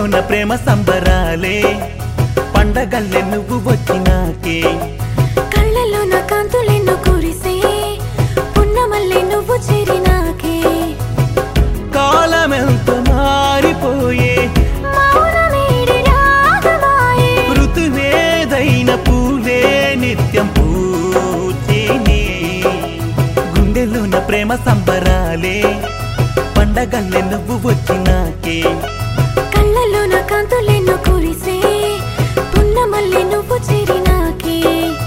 గుండెలోన ప్రేమ సంబరాలే పండగల్లే నువ్వు వచ్చినాకే కళ్ళల్లో నా కాంతులెన్నో కురిసే పున్నమల్లె నువ్వు చేరినాకే కాలమెంత మారిపోయే మౌనమేడి రాగమాయే ఋతువేదైన పూలే నిత్యం పూచేనే గుండెలోన ప్రేమ సంబరాలే పండగల్లే నువ్వు వచ్చినాకే కళ్ళల్లో నా కాంతులెన్నో కురిసే పున్నమల్లె నువ్వు చేరినాకే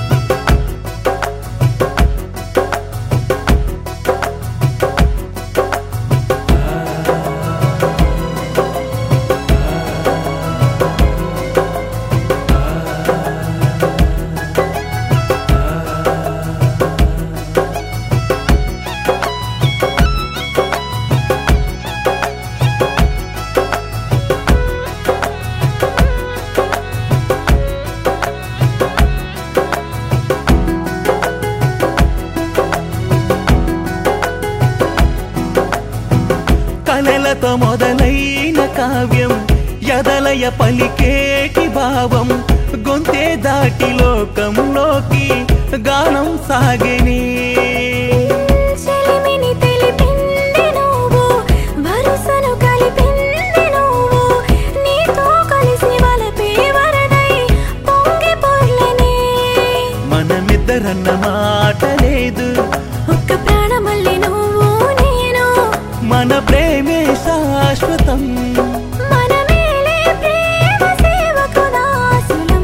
కలలతో మొదలైన కావ్యం ఎదలయ పలికేటి భావం గొంతే దాటి లోకంలోకి గానం సాగిని చెలిమిని తెలిపింది నువ్వు వరుసను కలిపింది నువ్వు నీతో కలిసి వలపే వరదై పొంగి పొర్లనే మనమిద్దరన్న మాట లేదు ఒక్క ప్రాణమల్లి నువ్వు నేను మన ప్రేమే శాశ్వతం మన మేలే ప్రేమ సేవకు దాసులం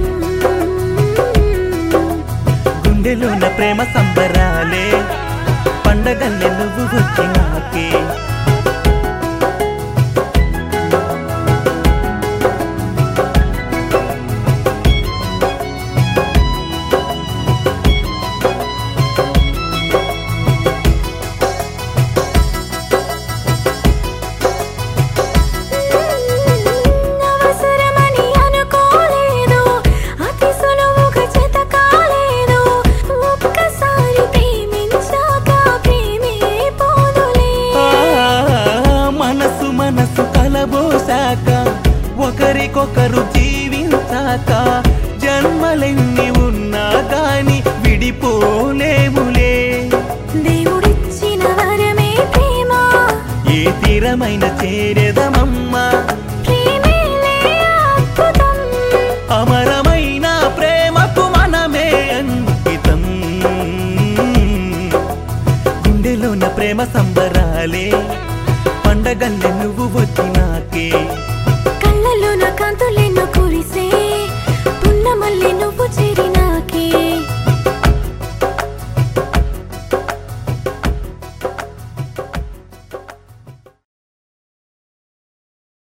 గుండెలోన ప్రేమ సంబరాలే పండగల్లే నువ్వు వచ్చినాకే అవసరమని అనుకోలేదు అతి సులువుగా జత కాలేదు ఒక్కసారి ప్రేమించాక ప్రేమే పోదులే ఆ, మనసు మనసు కలబోసాక ఒకరికొకరు జీవించాక జన్మలెన్ని ఉన్నా గాని విడిపోలేములే దేవుడిచ్చిన వరమే ప్రేమ ఏ తీరమైన చేరేదమమ్మా ప్రేమేలే అద్భుతం అమరమైన ప్రేమకు మనమే అంకితం గుండెలోన ప్రేమ సంబరాలే పండగల్లే నువ్వు వచ్చినాకే కళ్ళల్లో నా కాంతులెన్నో కురిసే పున్నమల్లి నువ్వు చేరినాకే